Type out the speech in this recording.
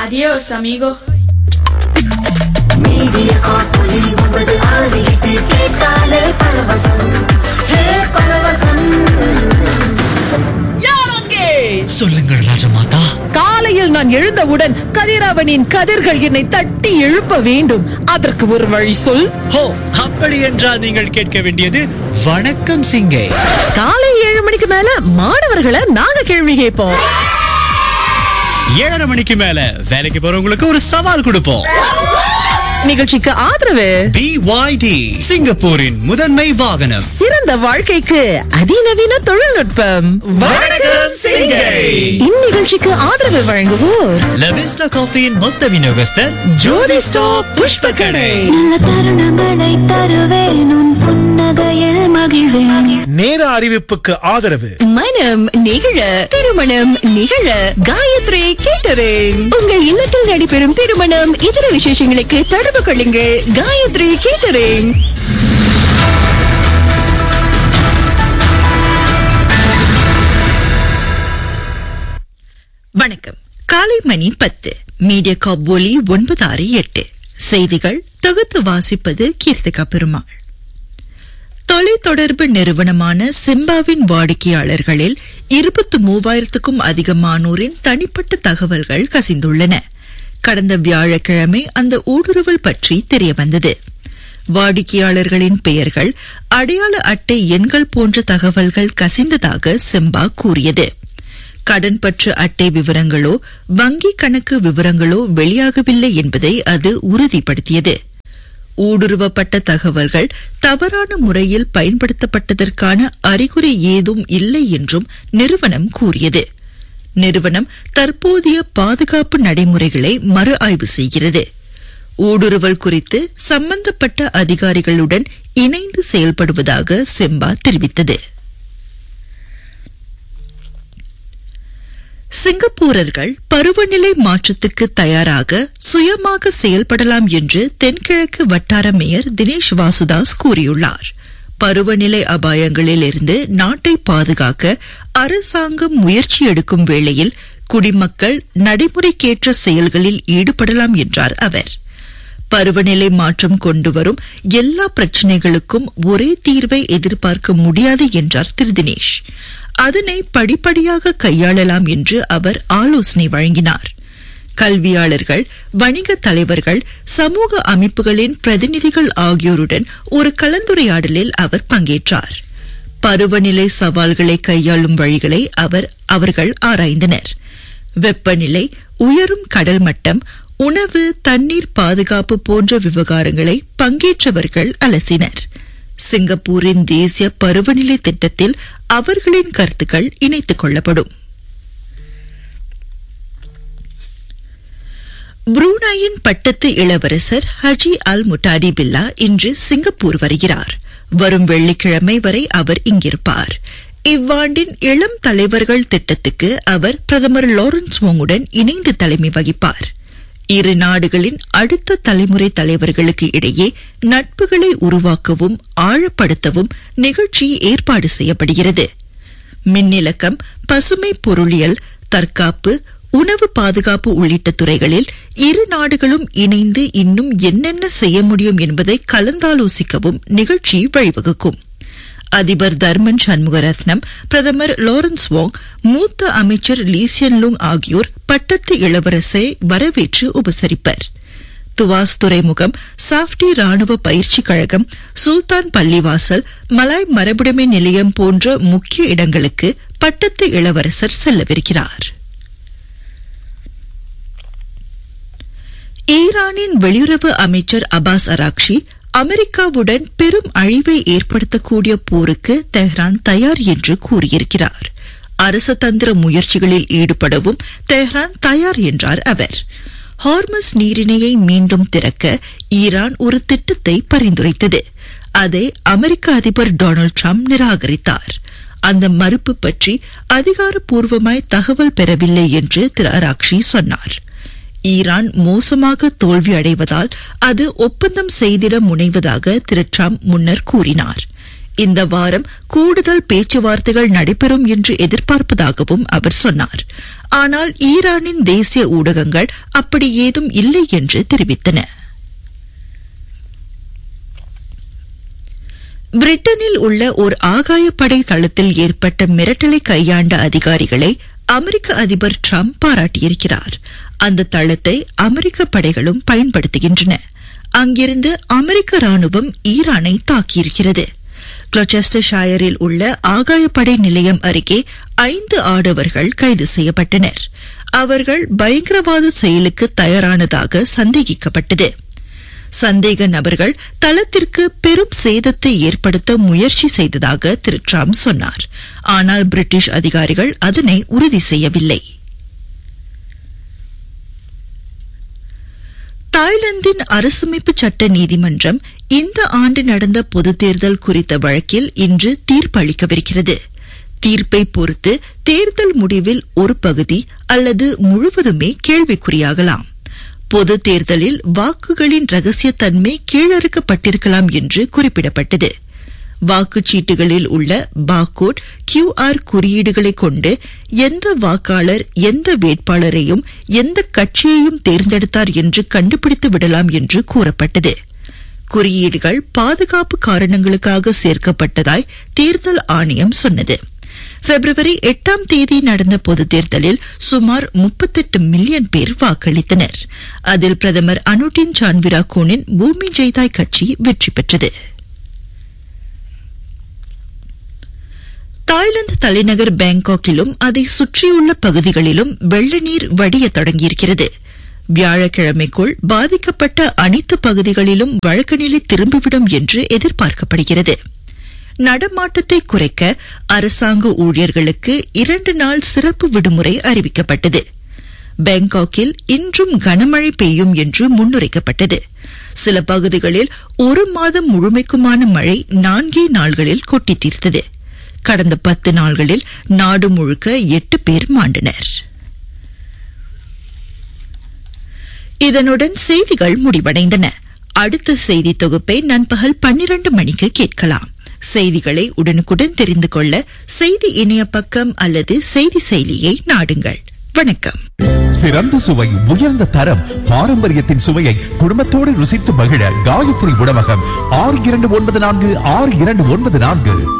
Adiós, amigo. Media காப்பொலி ஒன்பது ஆறு எட்டு கேட்டாலே பரவசம் ஹே பரவசம் சொல்லுங்கள் ராஜமாதா காலையில் நான் எழுந்தவுடன் கதிரவனின் கதிர்கள் என்னை தட்டி எழுப்ப வேண்டும் அதற்கு ஒரு வழி சொல் ஹோ அப்படி என்றால் நீங்கள் கேட்க வேண்டியது வணக்கம் சிங்கே காலை ஏழு மணிக்கு மேல மாணவர்களை நாங்க கேள்வி கேட்போம் ஏழரை மணிக்கு மேல வேலைக்கு போறவங்களுக்கு ஒரு சவால் கொடுப்போம் நிகழ்ச்சிக்கு ஆதரவு பிஒய்டி சிங்கப்பூரின் முதன்மை வாகனம் சிறந்த வாழ்க்கைக்கு அதிநவீன தொழில்நுட்பம் வணக்கம், சிங்கை. இந்நிகழ்ச்சிக்கு ஆதரவு வழங்குவோர் லவிஸ்டா காஃபியின் மொத்த விநியோகஸ்தர் ஜோதி ஸ்டாப் புஷ்ப கடை நல்ல தருணங்களை தருவேன் உன் புன்னகையில் மகிழ்வேன் நேர அறிவிப்புக்கு ஆதரவு மனம் நிகழ திருமணம் நிகழ காயத்ரி கேட்டரிங் உங்கள் இல்லத்தில் நடைபெறும் திருமணம் இதர விசேஷங்களுக்கு தொடர்பு கொள்ளுங்கள் காயத்ரி கேட்டரிங் வணக்கம் காலை மணி பத்து மீடியா காப் ஒலி ஒன்பது ஆறு எட்டு செய்திகள் தொகுத்து வாசிப்பது கீர்த்திகா பெருமாள் தொலைத்தொடர்பு நிறுவனமான சிம்பாவின் வாடிக்கையாளர்களில் இருபத்து மூவாயிரத்துக்கும் அதிகமானோரின் தனிப்பட்ட தகவல்கள் கசிந்துள்ளன கடந்த வியாழக்கிழமை அந்த ஊடுருவல் பற்றி தெரியவந்தது வாடிக்கையாளர்களின் பெயர்கள் அடையாள அட்டை எண்கள் போன்ற தகவல்கள் கசிந்ததாக சிம்பா கூறியது கடன் பற்று அட்டை விவரங்களோ வங்கி கணக்கு விவரங்களோ வெளியாகவில்லை என்பதை அது உறுதிப்படுத்தியது ஊடுருவப்பட்ட தகவல்கள் தவறான முறையில் பயன்படுத்தப்பட்டதற்கான அறிகுறி ஏதும் இல்லை என்றும் நிறுவனம் கூறியது நிறுவனம் தற்போதைய பாதுகாப்பு நடைமுறைகளை மறு ஆய்வு செய்கிறது ஊடுருவல் குறித்து சம்பந்தப்பட்ட அதிகாரிகளுடன் இணைந்து செயல்படுவதாக செம்பா தெரிவித்தது சிங்கப்பூரர்கள் பருவநிலை மாற்றத்துக்கு தயாராக சுயமாக செயல்படலாம் என்று தென்கிழக்கு வட்டார மேயர் தினேஷ் வாசுதாஸ் கூறியுள்ளார் பருவநிலை அபாயங்களில் இருந்து நாட்டை பாதுகாக்க அரசாங்கம் முயற்சி எடுக்கும் வேளையில் குடிமக்கள் நடைமுறைக்கேற்ற செயல்களில் ஈடுபடலாம் என்றார் அவர் பருவநிலை மாற்றம் கொண்டு வரும் எல்லா பிரச்சினைகளுக்கும் ஒரே தீர்வை எதிர்பார்க்க முடியாது என்றார் திரு தினேஷ் அதனை படிப்படியாக கையாளலாம் என்று அவர் ஆலோசனை வழங்கினார் கல்வியாளர்கள் வணிக தலைவர்கள் சமூக அமைப்புகளின் பிரதிநிதிகள் ஆகியோருடன் ஒரு கலந்துரையாடலில் அவர் பங்கேற்றார் பருவநிலை சவால்களை கையாளும் வழிகளை அவர் அவர்கள் ஆராய்ந்தனர் வெப்பநிலை உயரும் கடல் மட்டம் உணவு தண்ணீர் பாதுகாப்பு போன்ற விவகாரங்களை பங்கேற்றவர்கள் அலசினர் சிங்கப்பூரின் தேசிய பருவநிலை திட்டத்தில் அவர்களின் கருத்துக்கள் இணைத்துக் கொள்ளப்படும் புரூனாயின் பட்டத்து இளவரசர் ஹஜி அல் முட்டாடி பில்லா இன்று சிங்கப்பூர் வருகிறார் வரும் வெள்ளிக்கிழமை வரை அவர் இங்கிருப்பார் இவ்வாண்டின் இளம் தலைவர்கள் திட்டத்துக்கு அவர் பிரதமர் லாரன்ஸ் வோங்குடன் இணைந்து தலைமை வகிப்பார் இரு நாடுகளின் அடுத்த தலைமுறை தலைவர்களுக்கு இடையே நட்புகளை உருவாக்கவும் ஆழப்படுத்தவும் நிகழ்ச்சி ஏற்பாடு செய்யப்படுகிறது மின்னிலக்கம் பசுமை பொருளியல் தற்காப்பு உணவு பாதுகாப்பு உள்ளிட்ட துறைகளில் இரு நாடுகளும் இணைந்து இன்னும் என்னென்ன செய்ய முடியும் என்பதை கலந்தாலோசிக்கவும் நிகழ்ச்சி வழிவகுக்கும் அதிபர் தர்மன் சண்முகரத்னம் பிரதமர் லாரன்ஸ் வாங் மூத்த அமைச்சர் லீசியன் லுங் ஆகியோர் பட்டத்து இளவரசரை வரவேற்று உபசரிப்பர் துவாஸ் துறைமுகம் சாப்டி ராணுவ பயிற்சி கழகம் சுல்தான் பள்ளிவாசல் மலாய் மரபுடைமை நிலையம் போன்ற முக்கிய இடங்களுக்கு பட்டத்து இளவரசர் செல்லவிருக்கிறார் ஈரானின் வெளியுறவு அமைச்சர் அபாஸ் அராக்ஷி அமெரிக்காவுடன் பெரும் அழிவை ஏற்படுத்தக்கூடிய போருக்கு தெஹ்ரான் தயார் என்று கூறியிருக்கிறார் அரசதந்திர முயற்சிகளில் ஈடுபடவும் தெஹ்ரான் தயார் என்றார் அவர் ஹார்மஸ் நீரிணையை மீண்டும் திறக்க ஈரான் ஒரு திட்டத்தை பரிந்துரைத்தது அதை அமெரிக்க அதிபர் டொனால்டு டிரம்ப் நிராகரித்தார் அந்த மறுப்பு பற்றி அதிகாரப்பூர்வமாய் தகவல் பெறவில்லை என்று திரு அராக்ஷி சொன்னார் ஈரான் மோசமாக தோல்வி அடைவதால் அது ஒப்பந்தம் செய்திட முனைவதாக திரு டிரம்ப் முன்னர் கூறினார் இந்த வாரம் கூடுதல் பேச்சுவார்த்தைகள் நடைபெறும் என்று எதிர்பார்ப்பதாகவும் அவர் சொன்னார் ஆனால் ஈரானின் தேசிய ஊடகங்கள் அப்படி ஏதும் இல்லை என்று தெரிவித்தன பிரிட்டனில் உள்ள ஓர் ஆகாயப்படை தளத்தில் ஏற்பட்ட மிரட்டலை கையாண்ட அதிகாரிகளை அமெரிக்க அதிபர் ட்ரம்ப் பாராட்டியிருக்கிறார் அந்த தளத்தை அமெரிக்க படைகளும் பயன்படுத்துகின்றன அங்கிருந்து அமெரிக்க ராணுவம் ஈரானை தாக்கியிருக்கிறது கிளச்செஸ்டர்ஷாயரில் உள்ள ஆகாயப்படை நிலையம் அருகே ஐந்து ஆடவர்கள் கைது செய்யப்பட்டனர் அவர்கள் பயங்கரவாத செயலுக்கு தயாரானதாக சந்தேகிக்கப்பட்டது சந்தேக நபர்கள் தளத்திற்கு பெரும் சேதத்தை ஏற்படுத்த முயற்சி செய்ததாக திரு ட்ரம்ப் சொன்னார் ஆனால் பிரிட்டிஷ் அதிகாரிகள் அதனை உறுதி செய்யவில்லை தாய்லாந்தின் அரசமைப்பு சட்ட நீதிமன்றம் இந்த ஆண்டு நடந்த பொதுத் தேர்தல் குறித்த வழக்கில் இன்று தீர்ப்பளிக்கவிருக்கிறது தீர்ப்பை பொறுத்து தேர்தல் முடிவில் ஒரு பகுதி அல்லது முழுவதுமே கேள்விக்குறியாகலாம் பொது தேர்தலில் வாக்குகளின் ரகசியத்தன்மை கீழறுக்கப்பட்டிருக்கலாம் என்று குறிப்பிடப்பட்டது வாக்குச்சீட்டுகளில் உள்ள பாக்கோட் கியூஆர் குறியீடுகளை கொண்டு எந்த வாக்காளர் எந்த வேட்பாளரையும் எந்த கட்சியையும் தேர்ந்தெடுத்தார் என்று கண்டுபிடித்து விடலாம் என்று கூறப்பட்டது குறியீடுகள் பாதுகாப்பு காரணங்களுக்காக சேர்க்கப்பட்டதாய் தேர்தல் ஆணையம் சொன்னது பிப்ரவரி எட்டாம் தேதி நடந்த பொதுத் தேர்தலில் சுமார் முப்பத்தெட்டு மில்லியன் பேர் வாக்களித்தனர் அதில் பிரதமர் அனுட்டின் சான்விரா கோனின் பூமி ஜெய்தாய் கட்சி வெற்றி பெற்றது தாய்லாந்து தலைநகர் பேங்காக்கிலும் அதை சுற்றியுள்ள பகுதிகளிலும் வெள்ள நீர் வடிய தொடங்கியிருக்கிறது வியாழக்கிழமைக்குள் பாதிக்கப்பட்ட அனைத்து பகுதிகளிலும் வழக்கு நிலை திரும்பிவிடும் என்று எதிர்பார்க்கப்படுகிறது நடமாட்டத்தை குறைக்க அரசாங்க ஊழியர்களுக்கு இரண்டு நாள் சிறப்பு விடுமுறை அறிவிக்கப்பட்டது பேங்காக்கில் இன்றும் கனமழை பெய்யும் என்று முன்னுரைக்கப்பட்டது சில பகுதிகளில் ஒரு மாதம் முழுமைக்குமான மழை நான்கே நாள்களில் கொட்டி தீர்த்தது கடந்த பத்து நாள்களில் நாடு முழுக்க எட்டு பேர் மாண்டனர் இதனுடன் செய்திகள் முடிவடைந்தன அடுத்த செய்தி தொகுப்பை நண்பகல் பன்னிரண்டு மணிக்கு கேட்கலாம் செய்திகளை உடனுக்குடன் தெரிந்து கொள்ள செய்தி இணைய பக்கம் அல்லது செய்தி செயலியை நாடுங்கள் வணக்கம் சிறந்த சுவை உயர்ந்த தரம் பாரம்பரியத்தின் சுவையை குடும்பத்தோடு ருசித்து மகிழ காயத்ரி உணவகம் ஆறு இரண்டு ஒன்பது நான்கு ஆறு இரண்டு ஒன்பது நான்கு